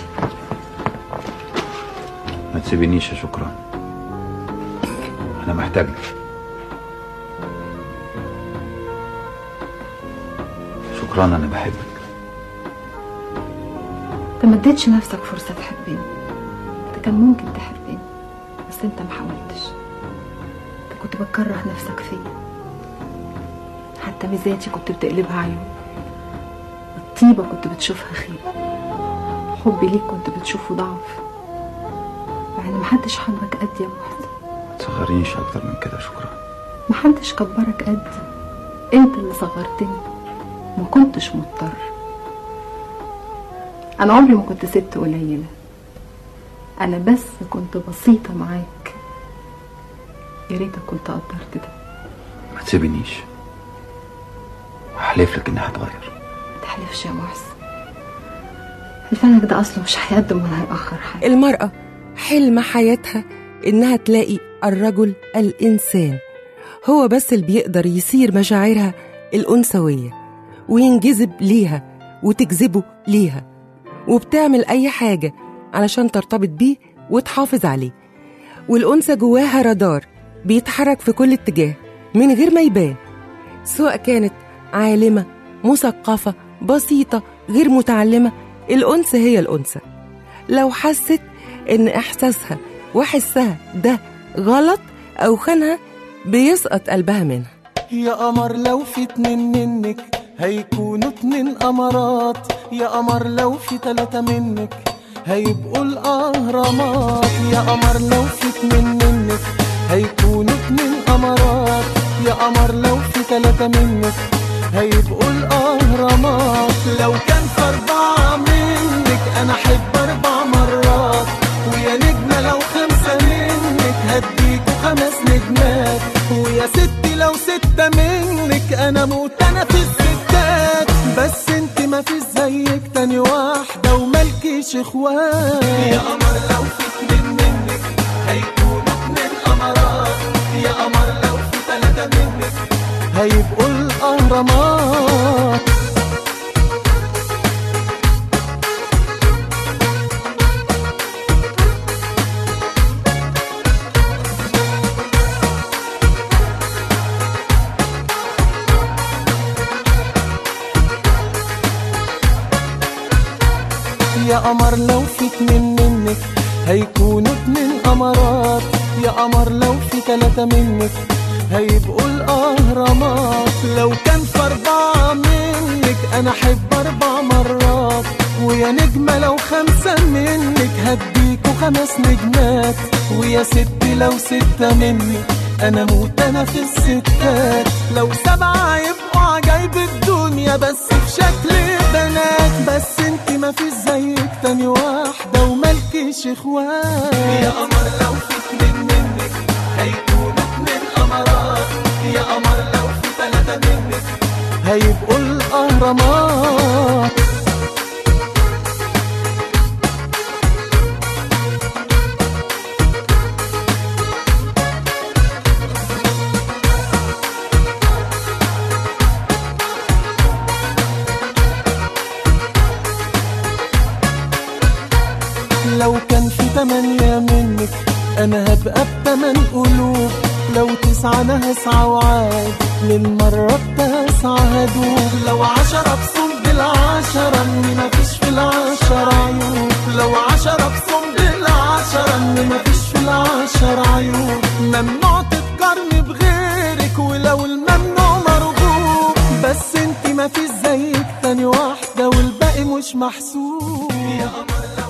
ما تسيبنيش يا شكرا انا محتاج لك شكرا انا بحبك انت ما اديتش نفسك فرصه تحبني انت كان ممكن تحبني بس انت ما حاولتش انت كنت بتكره نفسك فيا حتى ميزاتي كنت بتقلبها عيوب الطيبه كنت بتشوفها خير حبي ليك كنت بتشوفه ضعف مع ان محدش حبك قد يا محسن ما تصغرينيش اكتر من كده شكرا محدش كبرك قد انت اللي صغرتني ما كنتش مضطر انا عمري ما كنت ست قليله انا بس كنت بسيطه معاك يا ريتك كنت قدرت ده ما تسيبنيش احلف لك اني هتغير ما تحلفش يا محسن الفلك ده أصله مش هيقدم ولا هيأخر حاجة المرأة حلم حياتها إنها تلاقي الرجل الإنسان هو بس اللي بيقدر يثير مشاعرها الأنثوية وينجذب ليها وتجذبه ليها وبتعمل أي حاجة علشان ترتبط بيه وتحافظ عليه والأنثى جواها رادار بيتحرك في كل اتجاه من غير ما يبان سواء كانت عالمة مثقفة بسيطة غير متعلمة الأنثى هي الأنثى لو حست إن إحساسها وحسها ده غلط أو خانها بيسقط قلبها منها يا قمر لو في اتنين منك هيكونوا اتنين قمرات يا قمر لو في تلاتة منك هيبقوا الأهرامات يا قمر لو في اتنين منك هيكونوا اتنين قمرات يا قمر لو في تلاتة منك هيبقوا الأهرامات لو كان في أربعة منك أنا أحب أربع مرات ويا نجمة لو خمسة منك هديكوا خمس نجمات ويا ستي لو ستة منك أنا موت أنا في الستات بس انت ما فيش زيك تاني واحدة وملكيش اخوات يا قمر لو في اتنين منك هيكونوا اتنين قمرات يا قمر لو في تلاتة منك هيبقوا الأهرامات يا قمر لو في اتنين منك هيكونوا اتنين قمرات يا قمر لو في تلاتة منك هيبقوا الأهرامات لو كان في أربعة منك أنا أحب أربع مرات ويا نجمة لو خمسة منك هديكوا خمس نجمات ويا ستي لو ستة منك أنا موت أنا في الستات لو سبعة يبقوا عجايب الدنيا بس في شكل بنات بس انت ما فيش زيك تاني واحدة وملكيش اخوات يا قمر لو في اتنين منك هيكونوا اتنين قمرات يا قمر لو في تلاتة منك هيبقوا الأهرامات لو كان في تمانية منك أنا هبقى بتمن قلوب لو تسعة أنا هسعى وعاد للمرة التاسعة هدوب لو عشرة بصم بالعشرة إني مفيش في العشرة عيوب لو عشرة بصم بالعشرة إني مفيش في العشرة عيوب ممنوع تتقارني بغيرك ولو الممنوع مرغوب بس انت مفيش زيك تاني واحدة والباقي مش محسوب يا قمر لو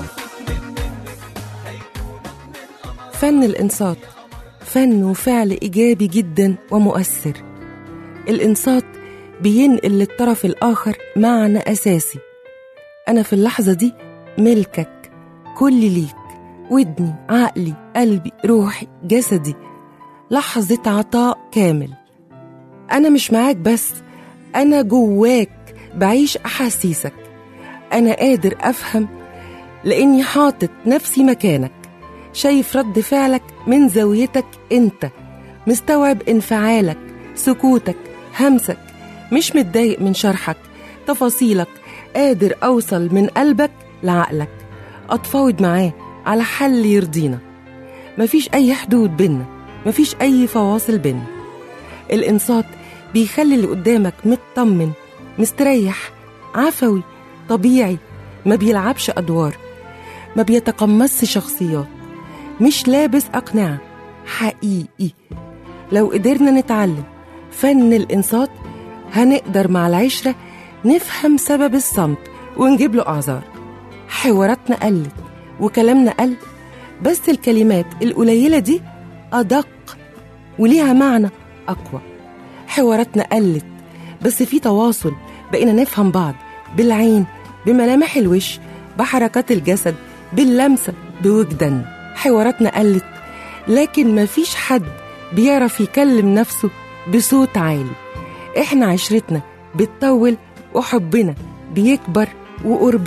فن الإنصات فن وفعل إيجابي جدا ومؤثر الإنصات بينقل للطرف الآخر معنى أساسي أنا في اللحظة دي ملكك كل ليك ودني عقلي قلبي روحي جسدي لحظة عطاء كامل أنا مش معاك بس أنا جواك بعيش أحاسيسك أنا قادر أفهم لأني حاطط نفسي مكانك شايف رد فعلك من زاويتك انت مستوعب انفعالك سكوتك همسك مش متضايق من شرحك تفاصيلك قادر اوصل من قلبك لعقلك اتفاوض معاه على حل يرضينا مفيش اي حدود بينا مفيش اي فواصل بينا الانصات بيخلي اللي قدامك مطمن مستريح عفوي طبيعي ما بيلعبش ادوار ما بيتقمصش شخصيات مش لابس أقنعة حقيقي لو قدرنا نتعلم فن الإنصات هنقدر مع العشرة نفهم سبب الصمت ونجيب له أعذار حواراتنا قلت وكلامنا قل بس الكلمات القليلة دي أدق وليها معنى أقوى حواراتنا قلت بس في تواصل بقينا نفهم بعض بالعين بملامح الوش بحركات الجسد باللمسة بوجدان حواراتنا قلت لكن مفيش حد بيعرف يكلم نفسه بصوت عالي احنا عشرتنا بتطول وحبنا بيكبر وقربنا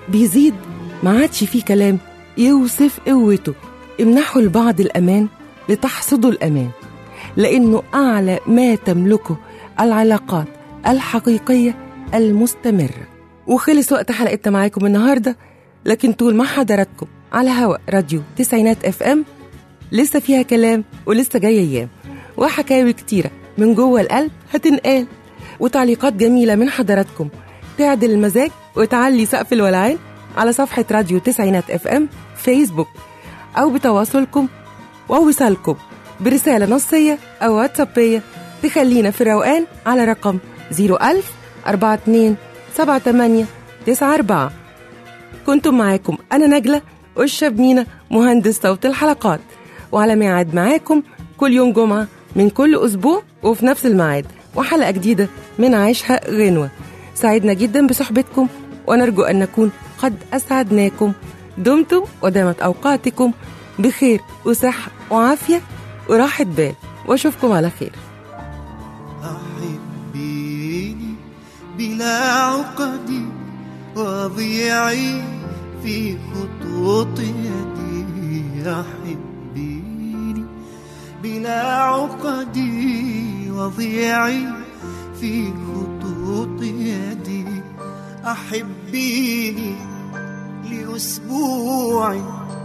بيزيد ما عادش فيه كلام يوصف قوته امنحوا البعض الأمان لتحصدوا الأمان لأنه أعلى ما تملكه العلاقات الحقيقية المستمرة وخلص وقت حلقتنا معاكم النهاردة لكن طول ما حضراتكم على هواء راديو تسعينات اف ام لسه فيها كلام ولسه جاي ايام وحكاوي كتيرة من جوه القلب هتنقال وتعليقات جميلة من حضراتكم تعدل المزاج وتعلي سقف الولعان على صفحة راديو تسعينات اف ام فيسبوك أو بتواصلكم ووصالكم برسالة نصية أو واتسابية تخلينا في الروقان على رقم 01000 42 78 94 كنتم معاكم أنا نجلة والشاب مينا مهندس صوت الحلقات وعلى ميعاد معاكم كل يوم جمعة من كل أسبوع وفي نفس الميعاد وحلقة جديدة من عيشها غنوة سعدنا جدا بصحبتكم ونرجو أن نكون قد أسعدناكم دمتم ودامت أوقاتكم بخير وصحة وعافية وراحة بال وأشوفكم على خير أحبيني بلا عقد وضيعي في خطوط يدي أحبيني بلا عقد وضيعي في خطوط يدي أحبيني لأسبوع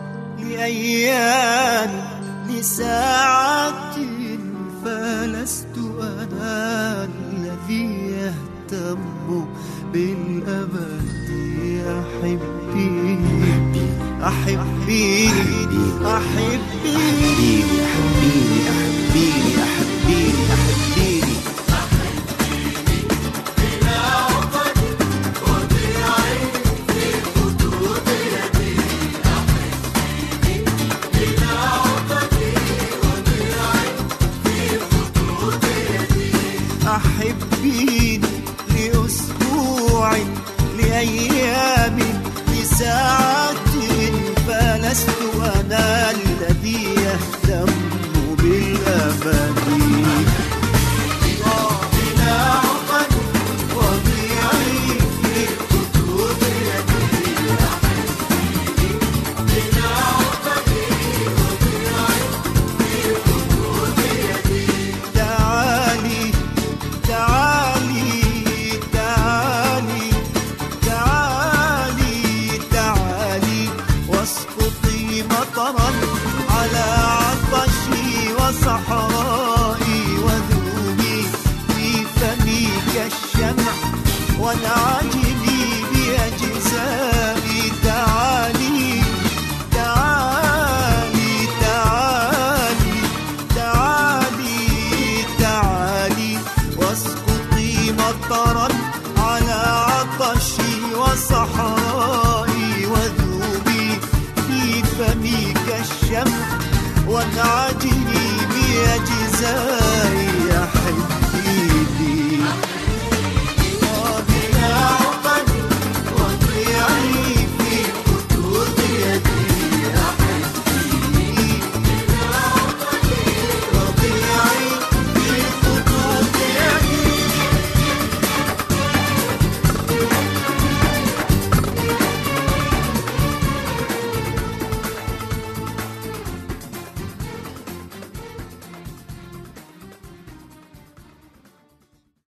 لأيام لساعات فلست أنا الذي يهتم بالأبد أحبيني أحبيني أحبيني أحبيني أحبيني أحبيني أحبيني أحبيني لأسبوع لأيام لساعات فلست أنا الذي يهتم بالأبد بلا عقد وضيعي في خطوط يدي بلا عقد وضيعي في خطوط يدي تعالي تعالي تعالي تعالي تعالي واسقطي مطرا على عطشي وصحرائي وذوبي في فمي كالشمع وانعجلي بأجزائي تعالي تعالي تعالي تعالي تعالي واسقطي مطرا على عطشي وصحرائي وذوبي في فمي كالشمع وانعجلي بأجزائي